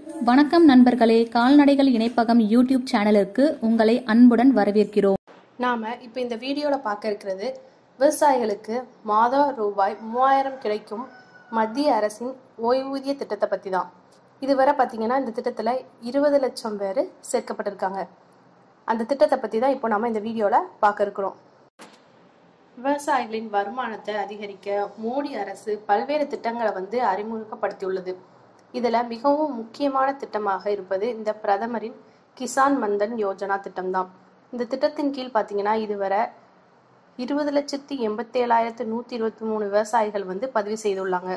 வணக்கம் நண்பர்களே கால்நடைகள் இணைப்பகம் யூடியூப் சேனலுக்கு உங்களை அன்புடன் வரவேற்கிறோம் நாம் இப்போ இந்த வீடியோவில் பார்க்க இருக்கிறது விவசாயிகளுக்கு மாதம் ரூபாய் மூவாயிரம் கிடைக்கும் மத்திய அரசின் ஓய்வூதிய திட்டத்தை பற்றி தான் இதுவரை பார்த்தீங்கன்னா இந்த திட்டத்தில் இருபது லட்சம் பேர் சேர்க்கப்பட்டிருக்காங்க அந்த திட்டத்தை பற்றி தான் இப்போ நம்ம இந்த வீடியோவில் பார்க்க இருக்கிறோம் விவசாயிகளின் வருமானத்தை அதிகரிக்க மோடி அரசு பல்வேறு திட்டங்களை வந்து அறிமுகப்படுத்தியுள்ளது இதில் மிகவும் முக்கியமான திட்டமாக இருப்பது இந்த பிரதமரின் கிசான் மந்தன் யோஜனா திட்டம்தான் இந்த திட்டத்தின் கீழ் பார்த்தீங்கன்னா இதுவரை இருபது லட்சத்தி எண்பத்தேழாயிரத்து நூற்றி இருபத்தி மூணு விவசாயிகள் வந்து பதிவு செய்துள்ளாங்க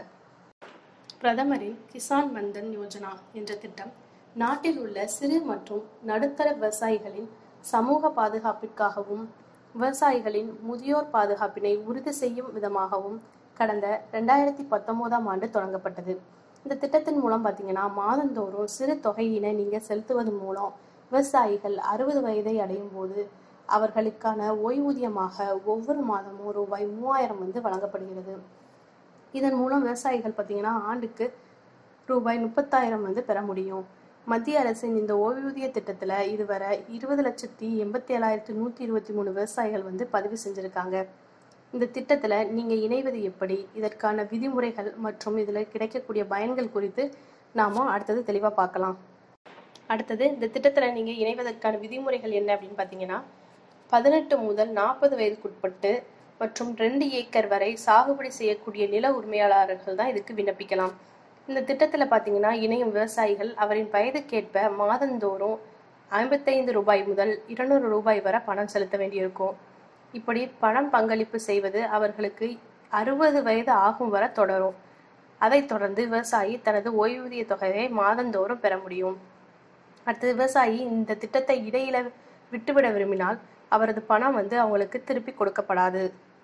பிரதமரின் கிசான் மந்தன் யோஜனா என்ற திட்டம் நாட்டில் உள்ள சிறு மற்றும் நடுத்தர விவசாயிகளின் சமூக பாதுகாப்பிற்காகவும் விவசாயிகளின் முதியோர் பாதுகாப்பினை உறுதி செய்யும் விதமாகவும் கடந்த ரெண்டாயிரத்தி பத்தொன்பதாம் ஆண்டு தொடங்கப்பட்டது இந்த திட்டத்தின் மூலம் பார்த்தீங்கன்னா மாதந்தோறும் சிறு தொகையினை நீங்கள் செலுத்துவதன் மூலம் விவசாயிகள் அறுபது வயதை அடையும் போது அவர்களுக்கான ஓய்வூதியமாக ஒவ்வொரு மாதமும் ரூபாய் மூவாயிரம் வந்து வழங்கப்படுகிறது இதன் மூலம் விவசாயிகள் பார்த்தீங்கன்னா ஆண்டுக்கு ரூபாய் முப்பத்தாயிரம் வந்து பெற முடியும் மத்திய அரசின் இந்த ஓய்வூதிய திட்டத்தில் இதுவரை இருபது லட்சத்தி எண்பத்தி ஏழாயிரத்தி நூற்றி இருபத்தி மூணு விவசாயிகள் வந்து பதிவு செஞ்சுருக்காங்க இந்த திட்டத்தில் நீங்கள் இணைவது எப்படி இதற்கான விதிமுறைகள் மற்றும் இதில் கிடைக்கக்கூடிய பயன்கள் குறித்து நாம அடுத்தது தெளிவாக பார்க்கலாம் அடுத்தது இந்த திட்டத்தில் நீங்கள் இணைவதற்கான விதிமுறைகள் என்ன அப்படின்னு பார்த்தீங்கன்னா பதினெட்டு முதல் நாற்பது வயதுக்குட்பட்டு மற்றும் ரெண்டு ஏக்கர் வரை சாகுபடி செய்யக்கூடிய நில உரிமையாளர்கள் தான் இதுக்கு விண்ணப்பிக்கலாம் இந்த திட்டத்தில் பார்த்தீங்கன்னா இணையும் விவசாயிகள் அவரின் வயதுக்கேற்ப மாதந்தோறும் ஐம்பத்தைந்து ரூபாய் முதல் இருநூறு ரூபாய் வரை பணம் செலுத்த வேண்டியிருக்கும் இப்படி பணம் பங்களிப்பு செய்வது அவர்களுக்கு அறுபது வயது ஆகும் வரை தொடரும் அதைத் தொடர்ந்து விவசாயி தனது ஓய்வூதிய தொகையை மாதந்தோறும் பெற முடியும் அடுத்தது விவசாயி இந்த திட்டத்தை இடையில விட்டுவிட விரும்பினால் அவரது பணம் வந்து அவங்களுக்கு திருப்பி கொடுக்கப்படாது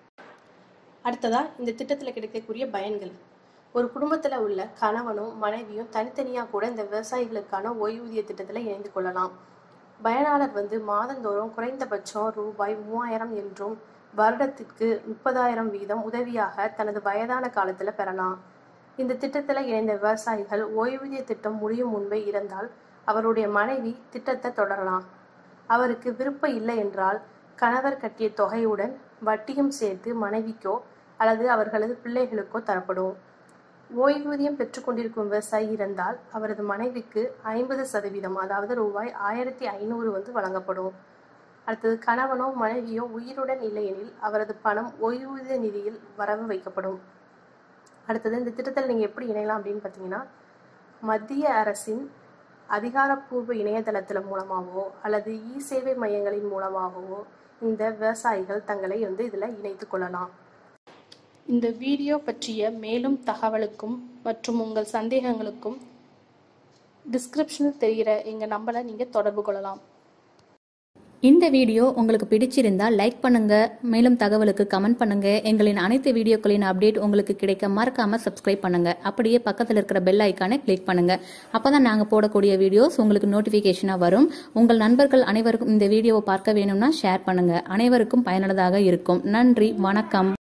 அடுத்ததா இந்த திட்டத்தில் கிடைக்கக்கூடிய பயன்கள் ஒரு குடும்பத்தில் உள்ள கணவனும் மனைவியும் தனித்தனியாக கூட இந்த விவசாயிகளுக்கான ஓய்வூதிய திட்டத்தில் இணைந்து கொள்ளலாம் பயனாளர் வந்து மாதந்தோறும் குறைந்தபட்சம் ரூபாய் மூவாயிரம் என்றும் வருடத்திற்கு முப்பதாயிரம் வீதம் உதவியாக தனது வயதான காலத்தில் பெறலாம் இந்த திட்டத்தில் இணைந்த விவசாயிகள் ஓய்வூதிய திட்டம் முடியும் முன்பே இறந்தால் அவருடைய மனைவி திட்டத்தை தொடரலாம் அவருக்கு விருப்பம் இல்லை என்றால் கணவர் கட்டிய தொகையுடன் வட்டியும் சேர்த்து மனைவிக்கோ அல்லது அவர்களது பிள்ளைகளுக்கோ தரப்படும் ஓய்வூதியம் பெற்றுக்கொண்டிருக்கும் விவசாயி இருந்தால் அவரது மனைவிக்கு ஐம்பது சதவீதம் அதாவது ரூபாய் ஆயிரத்தி ஐநூறு வந்து வழங்கப்படும் அடுத்தது கணவனோ மனைவியோ உயிருடன் இல்லையெனில் அவரது பணம் ஓய்வூதிய நிதியில் வரவு வைக்கப்படும் அடுத்தது இந்த திட்டத்தில் நீங்கள் எப்படி இணையலாம் அப்படின்னு பார்த்தீங்கன்னா மத்திய அரசின் அதிகாரப்பூர்வ இணையதளத்தில் மூலமாகவோ அல்லது இ சேவை மையங்களின் மூலமாகவோ இந்த விவசாயிகள் தங்களை வந்து இதில் இணைத்து கொள்ளலாம் இந்த வீடியோ பற்றிய மேலும் தகவலுக்கும் மற்றும் உங்கள் சந்தேகங்களுக்கும் டிஸ்கிரிப்ஷனில் தெரிகிற எங்கள் நம்பரை நீங்கள் தொடர்பு கொள்ளலாம் இந்த வீடியோ உங்களுக்கு பிடிச்சிருந்தா லைக் பண்ணுங்க மேலும் தகவலுக்கு கமெண்ட் பண்ணுங்க எங்களின் அனைத்து வீடியோக்களின் அப்டேட் உங்களுக்கு கிடைக்க மறக்காம சப்ஸ்கிரைப் பண்ணுங்க அப்படியே பக்கத்தில் இருக்கிற பெல் ஐக்கானை கிளிக் பண்ணுங்க அப்பதான் நாங்க போடக்கூடிய வீடியோஸ் உங்களுக்கு நோட்டிபிகேஷனா வரும் உங்கள் நண்பர்கள் அனைவருக்கும் இந்த வீடியோவை பார்க்க வேணும்னா ஷேர் பண்ணுங்க அனைவருக்கும் பயனுள்ளதாக இருக்கும் நன்றி வணக்கம்